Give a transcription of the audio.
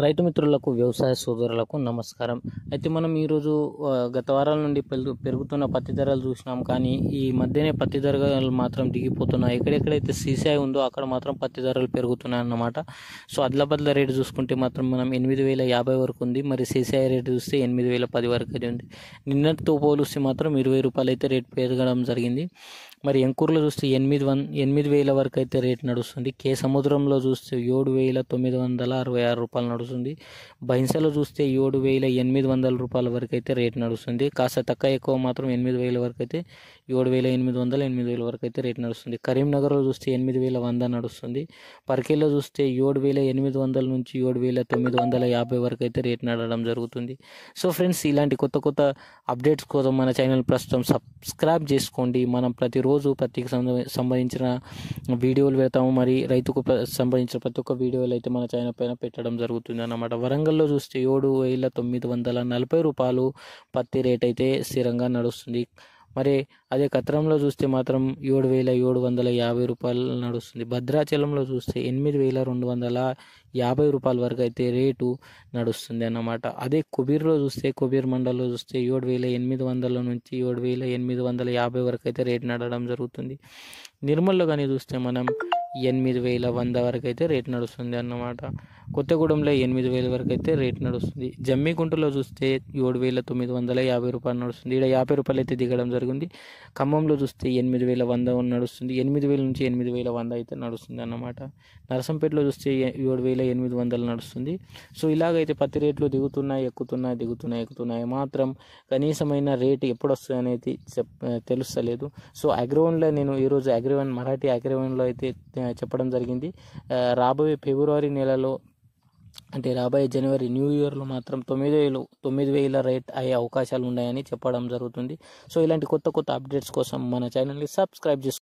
రైతు మిత్రులకు వ్యవసాయ సోదరులకు నమస్కారం అయితే మనం ఈరోజు ఆ, గత వారాల నుండి పెరుగు పెరుగుతున్న పత్తి ధరలు చూసినాం కానీ ఈ మధ్యనే పత్తి ధరలు మాత్రం దిగిపోతున్నాయి ఎక్కడెక్కడైతే సీసీఐ ఉందో అక్కడ మాత్రం పత్తి ధరలు పెరుగుతున్నాయి అన్నమాట సో అద్ల బద్ల రేటు చూసుకుంటే మాత్రం మనం ఎనిమిది వేల యాభై వరకు ఉంది మరి సీసీఐ రేటు చూస్తే ఎనిమిది వేల పది వరకు అయితే ఉంది నిన్నటితో పోలిస్తే మాత్రం ఇరవై రూపాయలు అయితే రేటు పెరగడం జరిగింది మరి ఎంకూరులో చూస్తే ఎనిమిది వన్ ఎనిమిది వేల వరకు అయితే రేటు నడుస్తుంది కే సముద్రంలో చూస్తే ఏడు వేల తొమ్మిది వందల అరవై ఆరు రూపాయలు నడుస్తుంది బైన్సలో చూస్తే ఏడు వేల ఎనిమిది వందల రూపాయల వరకు అయితే రేటు నడుస్తుంది కాస్త తక్కువ ఎక్కువ మాత్రం ఎనిమిది వేల వరకు అయితే ఏడు వేల ఎనిమిది వందల ఎనిమిది వేల వరకు అయితే రేటు నడుస్తుంది కరీంనగర్లో చూస్తే ఎనిమిది వేల వంద నడుస్తుంది పర్కేలో చూస్తే ఏడు వేల ఎనిమిది వందల నుంచి ఏడు వేల తొమ్మిది వందల యాభై వరకు అయితే రేటు నడవడం జరుగుతుంది సో ఫ్రెండ్స్ ఇలాంటి కొత్త కొత్త అప్డేట్స్ కోసం మన ఛానల్ ప్రస్తుతం సబ్స్క్రైబ్ చేసుకోండి మనం ప్రతిరోజు పత్తికి సంబంధ- సంబంధించిన వీడియోలు పెడతాము మరి రైతుకు ప్ర- సంబంధించిన ప్రతి ఒక్క వీడియోలు అయితే మన ఛానల్ పైన పెట్టడం జరుగుతుంది అన్నమాట వరంగల్లో చూస్తే ఏడు వేల తొమ్మిది వందల నలభై రూపాయలు పత్తి రేట్ అయితే స్థిరంగా నడుస్తుంది మరి అదే కత్రంలో చూస్తే మాత్రం ఏడు వేల ఏడు వందల యాభై రూపాయలు నడుస్తుంది భద్రాచలంలో చూస్తే ఎనిమిది వేల రెండు వందల యాభై రూపాయల వరకు అయితే రేటు నడుస్తుంది అన్నమాట అదే కుబీర్లో చూస్తే కుబీర్ మండల్లో చూస్తే ఏడు వేల ఎనిమిది వందల నుంచి ఏడు వేల ఎనిమిది వందల యాభై వరకు అయితే రేటు నడవడం జరుగుతుంది నిర్మల్లో కానీ చూస్తే మనం ఎనిమిది వేల వంద వరకు అయితే రేటు నడుస్తుంది అన్నమాట కొత్తగూడెంలో ఎనిమిది వేల వరకు అయితే రేటు నడుస్తుంది జమ్మిగుంటలో చూస్తే ఏడు వేల తొమ్మిది వందల యాభై రూపాయలు నడుస్తుంది ఇక్కడ యాభై రూపాయలు అయితే దిగడం జరిగింది ఖమ్మంలో చూస్తే ఎనిమిది వేల వంద నడుస్తుంది ఎనిమిది వేల నుంచి ఎనిమిది వేల వంద అయితే నడుస్తుంది అన్నమాట నరసంపేటలో చూస్తే ఏ- ఏడు వేల ఎనిమిది వందలు నడుస్తుంది సో ఇలాగైతే పత్తి రేట్లు దిగుతున్నాయి ఎక్కుతున్నాయి దిగుతున్నాయి ఎక్కుతున్నాయి మాత్రం కనీసమైన రేటు ఎప్పుడు వస్తుంది అనేది చెప్ తెలుస్తలేదు సో అగ్రివన్లో నేను ఈరోజు అగ్రివన్ మరాఠీ అగ్రివన్లో అయితే ఆ, చెప్పడం జరిగింది ఆ, రాబోయే ఫిబ్రవరి నెలలో అంటే రాబోయే జనవరి న్యూ ఇయర్లో మాత్రం తొమ్మిది వేలు తొమ్మిది వేల రేట్ అయ్యే అవకాశాలు ఉన్నాయని చెప్పడం జరుగుతుంది సో ఇలాంటి కొత్త కొత్త అప్డేట్స్ కోసం మన ఛానల్ని సబ్స్క్రైబ్ చేసుకోండి